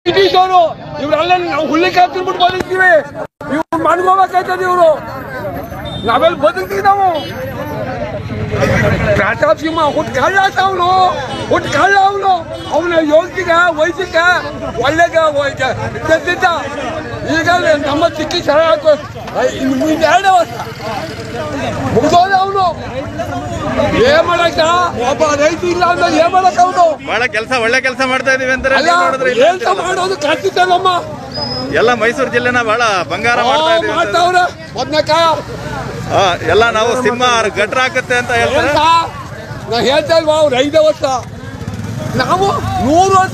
British ಅವರು ಇವ್ರೆಲ್ಲ ನಾವು ಹುಲ್ಲಿಕ್ಕೆ ತಿನ್ಬಿಟ್ಟು ಬದುಕ್ತೀವಿ ಇವ್ರು ಮನ್ಕೋಬೇಕಾಯ್ತದೆ ಇವರು ನಾವೆಲ್ಲ ಬದುಕ್ತೀವಿ ನಾವು ಪ್ರತಾಪ್ ಸಿಂಹ ಹುಟ್ಟು ಕಳ್ಳ ಅವನು ಹುಟ್ಟು ಕಳ್ಳ ಅವನು ಅವನ ಯೋಗಿಗ ವಯಸ್ಸಿಗ ಒಳ್ಳೆಗ ಗೆದ್ದಿದ್ದ ಈಗ ನಮ್ಮ ಸಿಕ್ಕಿ ಚೆನ್ನಾಗಿ ಎರಡೇ ವರ್ಷ ಮುಗ್ದೋದ ಅವನು ಏನ್ ಮಾಡಕ್ಕ ಒಬ್ಬ ರೈತ ಇಲ್ಲ ಅಂದ್ರೆ ಏನ್ ಮಾಡಕ್ ಅವನು ಬಹಳ ಕೆಲಸ ಒಳ್ಳೆ ಕೆಲಸ ಮಾಡ್ತಾ ಇದೀವಿ ಅಂತಾರೆ ಅಲ್ಲ ನೀವ್ ನೋಡಿದ್ರೆ ಇಲ್ಲ ಏನ್ ಮಾಡೋದು ಕತ್ತಿತ್ತಲ್ಲಮ್ಮ ಎಲ್ಲ ಮೈಸೂರು ಜಿಲ್ಲೆನ ಬಹಳ ಬಂಗಾರ ಮಾಡ್ತಾ ಇದೀವಿ ಅಂತ. ಮಾಡ್ತಾವ್ರೆ ಮೊದ್ನಕಾಯ ಆ, ಎಲ್ಲ ನಾವು ಸಿಂಹ ಗಟ್ರ ಹಾಕುತ್ತೆ ಅಂತ ಹೇಳ್ತಾರೆ ಹೇಳ್ತಾ ನಾ ಹೇಳ್ತಾ ಇಲ್ವಾ ಅವ್ರು ಐದು ವರ್ಷ ನಾವು ನೂರು ವರ್ಷ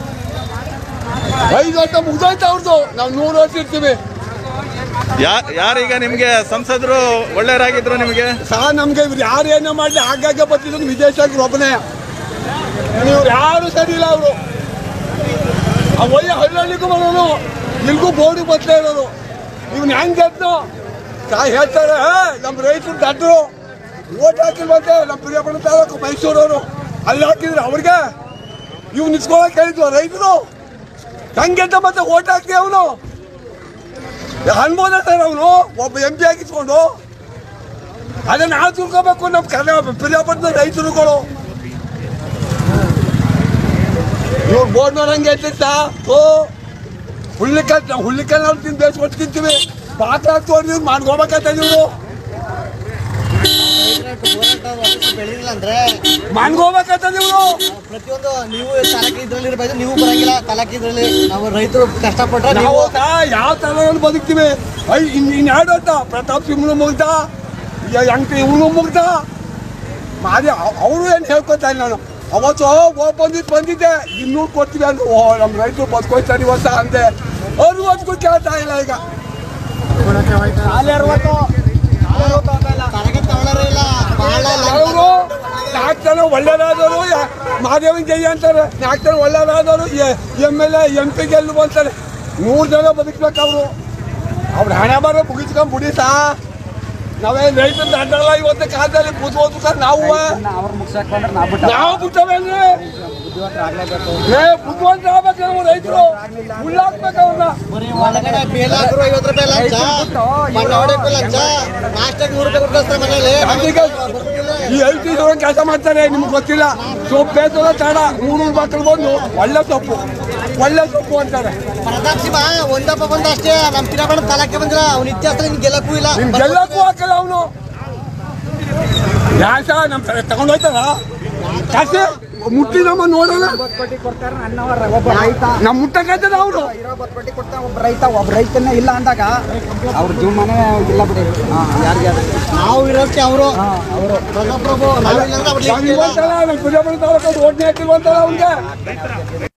ಐದು ವರ್ಷ ಮುಗ್ದೋಯ್ತು ಅವ್ರದ್ದು ನಾವು ನೂರು ವರ್ಷ ಇರ್ತೀವಿ ಯಾ- ಯಾರೀಗ ನಿಮ್ಗೆ ಸಂಸದರು ಒಳ್ಳೆಯರಾಗಿದ್ರು ನಿಮಗೆ ಸಹ ನಮ್ಗೆ ಇವ್ರು ಯಾರು ಏನೋ ಮಾಡಲಿ ಆಗಾಗ ಬರ್ತಿದ್ರು ವಿದೇಶಕ್ಕೆ ಒಬ್ಬನೇ ಇವ್ರು ಯಾರು ಸರಿ ಇಲ್ಲ ಅವರು ಆ ಒಳ್ಳೆ ಹಳ್ಳಿಗೂ ಬರೋನು ಇಲ್ಗೂ ಬೋರ್ಡು ಬರ್ತಾ ಇರೋದು ಇವ್ನು ಹೆಂಗ್ ಗೆದ್ದು ತಾಯಿ ಹೇಳ್ತಾರೆ "ಏ, ನಮ್ಮ ರೈತರು ದಡ್ರು ಓಟ್ ಹಾಕಿಲ್ವಂತೆ ನಮ್ಮ ಪ್ರಿಯಪಣ ತಾಲೂಕು ಮೈಸೂರವರು ಅಲ್ಲಿ ಹಾಕಿದ್ರು ಅವ್ರಿಗೆ ಇವ್ ನಿಂತ್ಕೊಳಕ್ ಹೇಳಿದ್ವು ರೈತರು ಹೆಂಗ್ ಗೆದ್ದ ಮತ್ತೆ ಓಟ್ ಹಾಕಿ ಅವನು ಅನ್ಬೋದ ಸರ್ ಅವನು ಒಬ್ಬ ಎಂ ಪಿ ಆಗಿಸ್ಕೊಂಡು ಅದನ್ನ ನಾವು ತಿಳ್ಕೋಬೇಕು ನಮ್ಮ ಕನ್ನಡ ಪ್ರಿಯಪಟ್ಟದ ರೈತರುಗಳು ಇವ್ರು ಬೋರ್ಡ್ ನೋಡಂಗೆ ಎತ್ತಿತ್ತ ಓ ಹುಳ್ಳಿಕಲ್ ಹುಳ್ಳಿಕಲ್ ನಾವು ತಿಂದು ಬೇಯಿಸ್ಕೊಂಡು ತಿಂತೀವಿ ಪಾತ್ರ ಹಾಕ್ತೋಡಿ ಇವ್ರು ಮಾಡ್ಕೋಬೇಕಂತ ಇವ್ರು ಬೆಳೆದಿಲ್ಲ ಅಂದ್ರೆ ಮಾಡ್ಕೋಬೇಕಂತ ಇವ್ರು ಪ್ರತಿಯೊಂದು ನೀವು ತಾಲೂಕು ಇದ್ರಲ್ಲಿ ಇರ್ಬೋದು ನೀವು ಬರಂಗಿಲ್ಲ ತಾಲೂಕು ಇದ್ರಲ್ಲಿ ನಾವು ರೈತರು ಕಷ್ಟಪಟ್ರೆ ನಾವು ನೀವು ಸಹ ಯಾವ ತರ ಬದುಕ್ತೀವಿ ಐ ಇನ್ ಇನ್ ಎರಡು ಅಂತ ಪ್ರತಾಪ್ ಸಿಂಹನು ಮುಗ್ದ ಹೆಂಗ್ ಇವನು ಮುಗ್ದ ಮಾರಿ ಅವರು ಏನು ಹೇಳ್ಕೊತಾ ಇಲ್ಲ ನಾನು ಅವತ್ತು ಓ ಬಂದಿದ್ದು ಬಂದಿದ್ದೆ ಇನ್ನೂರು ಕೊಡ್ತೀವಿ ಅಂದ್ರೆ ಓ ನಮ್ಮ ರೈತರು ಬದುಕೋಯ್ತಾರೆ ಇವತ್ತ ಅಂದೆ ಅರುವತ್ತು ಕೇಳ್ತಾ ಇಲ್ಲ ಈಗ ತಲೆಗೆ ತಗೊಳ್ಳೋರೇ ಇಲ್ಲ ಬಹಳ ಅವರು ನಾಲ್ಕು ಜನ ಒಳ್ಳೆಯದಾದವರು ಮಹಾದೇವನ್ ಜಯ ಅಂತಾರೆ ನಾಲ್ಕು ಜನ ಒಳ್ಳೆಯದಾದವರು M L A M P ಗೆಲ್ಲು ಅಂತಾರೆ ನೂರು ಜನ ಬದುಕ್ಬೇಕು ಅವರು ಅವ್ರ ಹಣೆ ಬರೋ ಮುಗಿಸ್ಕೊಂಡ್ ಬಿಡಿ ಸಾ ನಾವೇನ್ ರೈತನ ದಂಡಲ್ಲ ಇವತ್ತು ಕಾಲದಲ್ಲಿ ಬುದ್ಧೋದು ಸರ್ ನಾವು ನಾವು ಬಿಟ್ಟವೇನ್ರಿ ಏ ಬುದ್ಧಿವಂತ ಆಗ್ಬೇಕು ನಾವು ರೈತರು ಉಳ್ಳಾಕ್ಬೇಕು ಅವ್ರನ್ನ ಬರೀ ಒಳಗಡೆ ಬೇಲ್ ಹಾಕಿದ್ರು ಐವತ್ತು ರೂಪಾಯಿ ಲಂಚ ಮಣ್ಣು ಹೊಡೆಯಕ್ಕೂ ಲಂಚ ನಾಷ್ಟಕ್ಕೆ ನೂರು ರೂಪಾಯಿ ಕೊಟ್ಟು ಕಳಿಸ್ತಾರೆ ಮನೇಲಿ ಅದಕ್ಕೆ ಈ ಐ ಟಿ ಕೆಲಸ ಮಾಡ್ತಾರೆ ನಿಮ್ಗೆ ಗೊತ್ತಿಲ್ಲ ಸೊಪ್ಪು ಬೇಸರ ತಡ ಮೂರು ಮಕ್ಕಳು ಬಂದು ಒಳ್ಳೆ ಸೊಪ್ಪು ಒಳ್ಳೆ ಸೊಪ್ಪು ಅಂತಾರೆ ಪ್ರತಾಪ್ ಸಿಂಹ ಒಂದಪ್ಪ ಬಂದ ಅಷ್ಟೇ ನಮ್ಮ ಪಿರಾಬಣ್ಣ ತಾಲೂಕೆ ಬಂದ್ರ ಅವ್ನ ಇತಿಹಾಸ ನಿನ್ ಗೆಲ್ಲಕ್ಕೂ ಇಲ್ಲ ನಿಮ್ ಗೆಲ್ಲಕ್ಕೂ ಹಾಕಲ್ಲ ಅವನು ಯಾಸ ನಮ್ ತಗೊಂಡೋಯ್ತಾರ ಕಾಸೆ ಮುಟ್ಟಿ ನಮ್ಮ ನೋಡೋಣ ನಮ್ ಮುಟ್ಟಕೈತದ ಅವರು ಒಬ್ಬ ರೈತ ಒಬ್ಬ ರೈತನೇ ಇಲ್ಲ ಅಂದಾಗ ಅವ್ರ ಜೀವಮಾನೇ ಇಲ್ಲ ಬಿಡಿ ಯಾರಿಗೆ ನಾವು ಇರೋದಕ್ಕೆ ಅವರು ಪ್ರತಾಪ್ ಪ್ರಭು ನಾವಿಲ್ಲ ಅಂದ್ರೆ ಅವ್ರಿಗೆ ಓಡ್ನೇ ಹಾಕಿಲ್ವಂತಾರ ಅವ್ನಿಗೆ